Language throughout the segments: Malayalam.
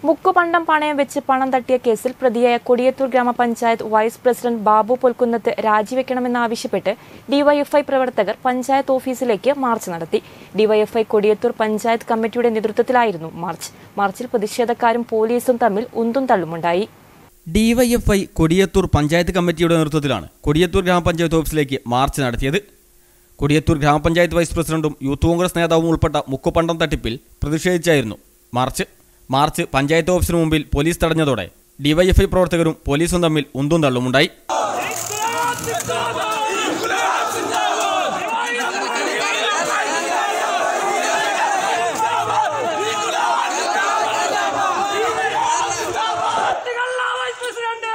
മുക്കുപണ്ടം പണയം വെച്ച് പണം തട്ടിയ കേസിൽ പ്രതിയായ കൊടിയത്തൂർ ഗ്രാമപഞ്ചായത്ത് വൈസ് പ്രസിഡന്റ് ബാബു പൊൽക്കുന്നത്ത് രാജിവെക്കണമെന്നാവശ്യപ്പെട്ട് ഡിവൈഎഫ്ഐ പ്രവർത്തകർ പഞ്ചായത്ത് ഓഫീസിലേക്ക് മാർച്ച് നടത്തി ഡിവൈഎഫ്ഐ കൊടിയത്തൂർ പഞ്ചായത്ത് കമ്മിറ്റിയുടെ നേതൃത്വത്തിലായിരുന്നു മാർച്ച് മാർച്ചിൽ പ്രതിഷേധക്കാരും പോലീസും തമ്മിൽ ഉന്തും തള്ളുമുണ്ടായി ഡിവൈഎഫ്ഐ കൊടിയത്തൂർ പഞ്ചായത്ത് കമ്മിറ്റിയുടെ നേതൃത്വത്തിലാണ് കൊടിയത്തൂർ ഗ്രാമപഞ്ചായത്ത് ഓഫീസിലേക്ക് മാർച്ച് നടത്തിയത് കൊടിയത്തൂർ ഗ്രാമപഞ്ചായത്ത് വൈസ് പ്രസിഡന്റും യൂത്ത് കോൺഗ്രസ് നേതാവും ഉൾപ്പെട്ട മുക്കുപണ്ടം തട്ടിപ്പിൽ പ്രതിഷേധിച്ചായിരുന്നു മാർച്ച് മാർച്ച് പഞ്ചായത്ത് ഓഫീസിന് മുമ്പിൽ പോലീസ് തടഞ്ഞതോടെ ഡിവൈഎഫ്ഐ പ്രവർത്തകരും പോലീസും തമ്മിൽ ഉന്തും തള്ളുമുണ്ടായി പാർട്ടികളാ വൈസ് പ്രസിഡന്റ്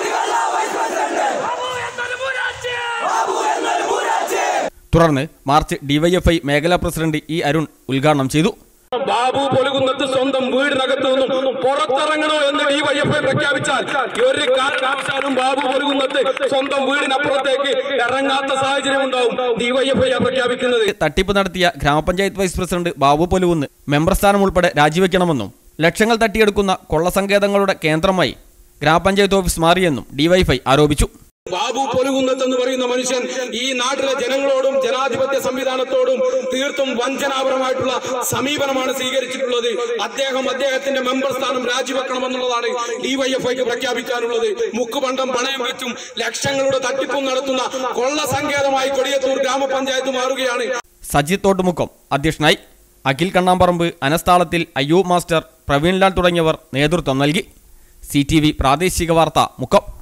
ബാബു എന്നൊരു മൂരാച്ചി തുടർന്ന് മാർച്ച് ഡിവൈഎഫ്ഐ മേഖലാ പ്രസിഡന്റ് ഇ അരുൺ ഉദ്ഘാടനം ചെയ്തു ബാബു പൊലുകുന്നത്ത് സ്വന്തം വീടിനകത്ത് നിന്നും പുറത്തിറങ്ങണോ എന്ന് ഡിവൈഎഫ്ഐ പ്രഖ്യാപിച്ചാൽ ഒരു കാരണവശാലും ബാബു പൊലുകുന്നത്ത് സ്വന്തം വീടിനപ്പുറത്തേക്ക് ഇറങ്ങാത്ത സാഹചര്യം ഉണ്ടാവും ഡിവൈഎഫ്ഐ പ്രഖ്യാപിക്കുന്നത് തട്ടിപ്പ് നടത്തിയ ഗ്രാമപഞ്ചായത്ത് വൈസ് പ്രസിഡന്റ് ബാബു പൊലുവുന്ന് മെമ്പർ സ്ഥാനം ഉൾപ്പെടെ രാജിവെക്കണമെന്നും ലക്ഷങ്ങൾ തട്ടിയെടുക്കുന്ന കൊള്ളസങ്കേതങ്ങളുടെ കേന്ദ്രമായി ഗ്രാമപഞ്ചായത്ത് ഓഫീസ് മാറിയെന്നും ഡിവൈഫൈ ആരോപിച്ചു ബാബു പൊലുകുന്നത്ത് എന്ന് പറയുന്ന മനുഷ്യൻ ഈ നാട്ടിലെ ജനങ്ങളോടും ജനാധിപത്യ സംവിധാനത്തോടും തീർത്തും വഞ്ചനാപരമായിട്ടുള്ള സമീപനമാണ് സ്വീകരിച്ചിട്ടുള്ളത് അദ്ദേഹം അദ്ദേഹത്തിന്റെ മെമ്പർ സ്ഥാനം രാജിവെക്കണമെന്നുള്ളതാണ് ഡിവൈഎഫ്ഐക്ക് പ്രഖ്യാപിക്കാനുള്ളത് മുക്കുപണ്ടം പണയം വെച്ചും ലക്ഷങ്ങളുടെ തട്ടിപ്പും നടത്തുന്ന കൊള്ള സങ്കേതമായി കൊടിയത്തൂർ ഗ്രാമപഞ്ചായത്ത് മാറുകയാണ് സജിത് തോട്ടുമുക്കം അധ്യക്ഷനായി അഖിൽ കണ്ണാമ്പറമ്പ് അനസ്താളത്തിൽ അയ്യൂബ് മാസ്റ്റർ പ്രവീൺലാൽ തുടങ്ങിയവർ നേതൃത്വം നൽകി സി പ്രാദേശിക വാർത്ത മുക്കം